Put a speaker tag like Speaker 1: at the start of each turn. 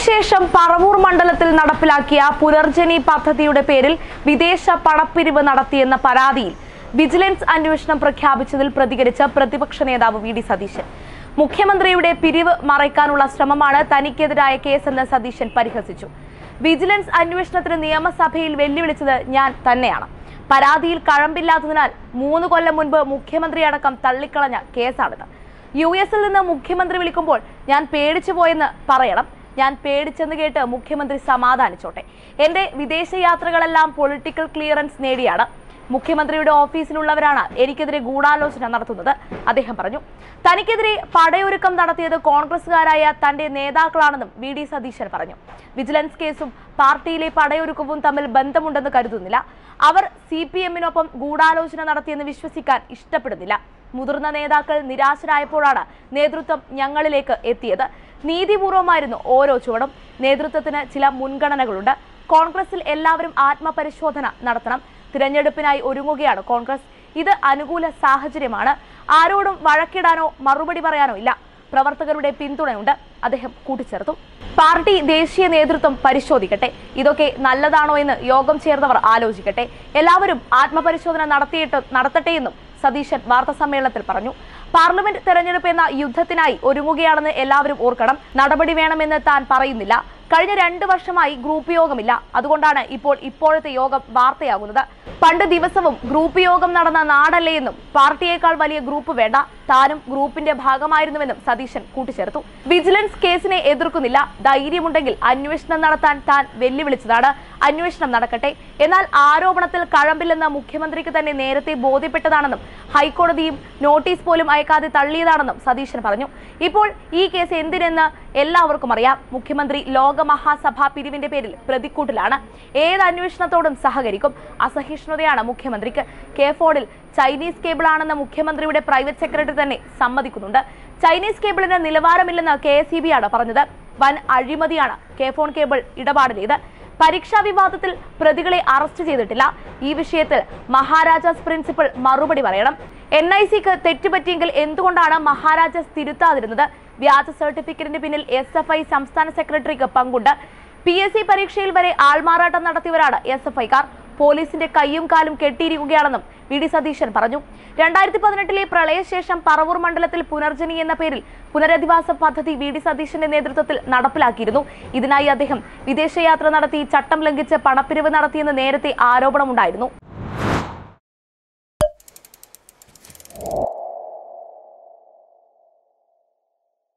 Speaker 1: പ്രളയശേഷം പറവൂർ മണ്ഡലത്തിൽ നടപ്പിലാക്കിയ പുനർജനി പദ്ധതിയുടെ പേരിൽ വിദേശ പണപ്പിരിവ് നടത്തിയെന്ന പരാതിയിൽ വിജിലൻസ് അന്വേഷണം പ്രഖ്യാപിച്ചതിൽ പ്രതികരിച്ച പ്രതിപക്ഷ നേതാവ് വി ഡി സതീശൻ മുഖ്യമന്ത്രിയുടെ പിരിവ് മറയ്ക്കാനുള്ള ശ്രമമാണ് തനിക്കെതിരായ കേസെന്ന് സതീശൻ പരിഹസിച്ചു വിജിലൻസ് അന്വേഷണത്തിന് നിയമസഭയിൽ വെല്ലുവിളിച്ചത് ഞാൻ തന്നെയാണ് പരാതിയിൽ കഴമ്പില്ലാത്തതിനാൽ മൂന്ന് കൊല്ലം മുൻപ് മുഖ്യമന്ത്രി അടക്കം തള്ളിക്കളഞ്ഞ കേസാണിത് യു എസിൽ നിന്ന് മുഖ്യമന്ത്രി വിളിക്കുമ്പോൾ ഞാൻ പേടിച്ചു പോയെന്ന് പറയണം ഞാൻ പേടിച്ചെന്ന് കേട്ട് മുഖ്യമന്ത്രി സമാധാനിച്ചോട്ടെ എന്റെ വിദേശ യാത്രകളെല്ലാം പൊളിറ്റിക്കൽ ക്ലിയറൻസ് നേടിയാണ് മുഖ്യമന്ത്രിയുടെ ഓഫീസിലുള്ളവരാണ് എനിക്കെതിരെ ഗൂഢാലോചന നടത്തുന്നത് അദ്ദേഹം പറഞ്ഞു തനിക്കെതിരെ പടയൊരുക്കം നടത്തിയത് കോൺഗ്രസുകാരായ തന്റെ നേതാക്കളാണെന്നും വി ഡി സതീശൻ പറഞ്ഞു വിജിലൻസ് കേസും പാർട്ടിയിലെ പടയൊരുക്കവും തമ്മിൽ ബന്ധമുണ്ടെന്ന് കരുതുന്നില്ല അവർ സി പി എമ്മിനൊപ്പം ഗൂഢാലോചന നടത്തിയെന്ന് വിശ്വസിക്കാൻ ഇഷ്ടപ്പെടുന്നില്ല മുതിർന്ന നേതാക്കൾ നിരാശരായപ്പോഴാണ് നേതൃത്വം ഞങ്ങളിലേക്ക് എത്തിയത് നീതിപൂർവമായിരുന്നു ഓരോ ചുവടും നേതൃത്വത്തിന് ചില മുൻഗണനകളുണ്ട് കോൺഗ്രസിൽ എല്ലാവരും ആത്മപരിശോധന നടത്തണം തിരഞ്ഞെടുപ്പിനായി ഒരുങ്ങുകയാണ് കോൺഗ്രസ് ഇത് അനുകൂല സാഹചര്യമാണ് ആരോടും വഴക്കിടാനോ മറുപടി പറയാനോ ഇല്ല പ്രവർത്തകരുടെ പിന്തുണയുണ്ട് അദ്ദേഹം കൂട്ടിച്ചേർത്തു പാർട്ടി ദേശീയ നേതൃത്വം പരിശോധിക്കട്ടെ ഇതൊക്കെ നല്ലതാണോ എന്ന് യോഗം ചേർന്നവർ ആലോചിക്കട്ടെ എല്ലാവരും ആത്മപരിശോധന നടത്തിയിട്ട് നടത്തട്ടെ എന്നും സതീശൻ വാർത്താ സമ്മേളനത്തിൽ പറഞ്ഞു പാർലമെന്റ് തെരഞ്ഞെടുപ്പ് എന്ന യുദ്ധത്തിനായി ഒരുങ്ങുകയാണെന്ന് എല്ലാവരും ഓർക്കണം നടപടി വേണമെന്ന് താൻ പറയുന്നില്ല കഴിഞ്ഞ രണ്ട് വർഷമായി ഗ്രൂപ്പ് യോഗമില്ല അതുകൊണ്ടാണ് ഇപ്പോൾ ഇപ്പോഴത്തെ യോഗം വാർത്തയാകുന്നത് പണ്ട് ദിവസവും ഗ്രൂപ്പ് യോഗം നടന്ന നാടല്ലേ എന്നും പാർട്ടിയേക്കാൾ വലിയ ഗ്രൂപ്പ് വേണ്ട താനും ഗ്രൂപ്പിന്റെ ഭാഗമായിരുന്നുവെന്നും സതീശൻ കൂട്ടിച്ചേർത്തു വിജിലൻസ് കേസിനെ എതിർക്കുന്നില്ല ധൈര്യമുണ്ടെങ്കിൽ അന്വേഷണം നടത്താൻ താൻ വെല്ലുവിളിച്ചതാണ് അന്വേഷണം നടക്കട്ടെ എന്നാൽ ആരോപണത്തിൽ കഴമ്പില്ലെന്ന് മുഖ്യമന്ത്രിക്ക് തന്നെ നേരത്തെ ബോധ്യപ്പെട്ടതാണെന്നും ഹൈക്കോടതിയും നോട്ടീസ് പോലും അയക്കാതെ തള്ളിയതാണെന്നും സതീശൻ പറഞ്ഞു ഇപ്പോൾ ഈ കേസ് എന്തിനെന്ന് എല്ലാവർക്കും അറിയാം മുഖ്യമന്ത്രി ലോകമഹാസഭാ പിരിവിന്റെ പേരിൽ പ്രതിക്കൂട്ടിലാണ് ഏത് അന്വേഷണത്തോടും സഹകരിക്കും അസഹിഷ്ണുതയാണ് മുഖ്യമന്ത്രിക്ക് കെ ഫോണിൽ ചൈനീസ് കേബിൾ ആണെന്ന മുഖ്യമന്ത്രിയുടെ പ്രൈവറ്റ് സെക്രട്ടറി തന്നെ സമ്മതിക്കുന്നുണ്ട് ചൈനീസ് കേബിളിന് നിലവാരമില്ലെന്ന് കെ എസ് ആണ് പറഞ്ഞത് വൻ അഴിമതിയാണ് കെ ഫോൺ കേബിൾ ഇടപാടിലേത് പരീക്ഷാ വിവാദത്തിൽ പ്രതികളെ അറസ്റ്റ് ചെയ്തിട്ടില്ല ഈ വിഷയത്തിൽ മഹാരാജാസ് പ്രിൻസിപ്പൽ മറുപടി പറയണം എൻ ഐ സിക്ക് തെറ്റുപറ്റിയെങ്കിൽ എന്തുകൊണ്ടാണ് മഹാരാജാസ് തിരുത്താതിരുന്നത് വ്യാജ സർട്ടിഫിക്കറ്റിന് പിന്നിൽ എസ് എഫ് ഐ സംസ്ഥാന സെക്രട്ടറിക്ക് പങ്കുണ്ട് പി എസ് സി പരീക്ഷയിൽ വരെ ആൾമാറാട്ടം നടത്തിയവരാണ് എസ് എഫ് ഐക്കാർ പോലീസിന്റെ കൈയും കാലും കെട്ടിയിരിക്കുകയാണെന്നും വി ഡി സതീശൻ പറഞ്ഞു രണ്ടായിരത്തി പതിനെട്ടിലെ പ്രളയശേഷം പറവൂർ മണ്ഡലത്തിൽ പുനർജനി എന്ന പേരിൽ പുനരധിവാസ പദ്ധതി വി ഡി സതീശന്റെ നേതൃത്വത്തിൽ നടപ്പിലാക്കിയിരുന്നു ഇതിനായി അദ്ദേഹം വിദേശയാത്ര നടത്തി ചട്ടം ലംഘിച്ച് പണപ്പിരിവ് നടത്തിയെന്ന് നേരത്തെ ആരോപണമുണ്ടായിരുന്നു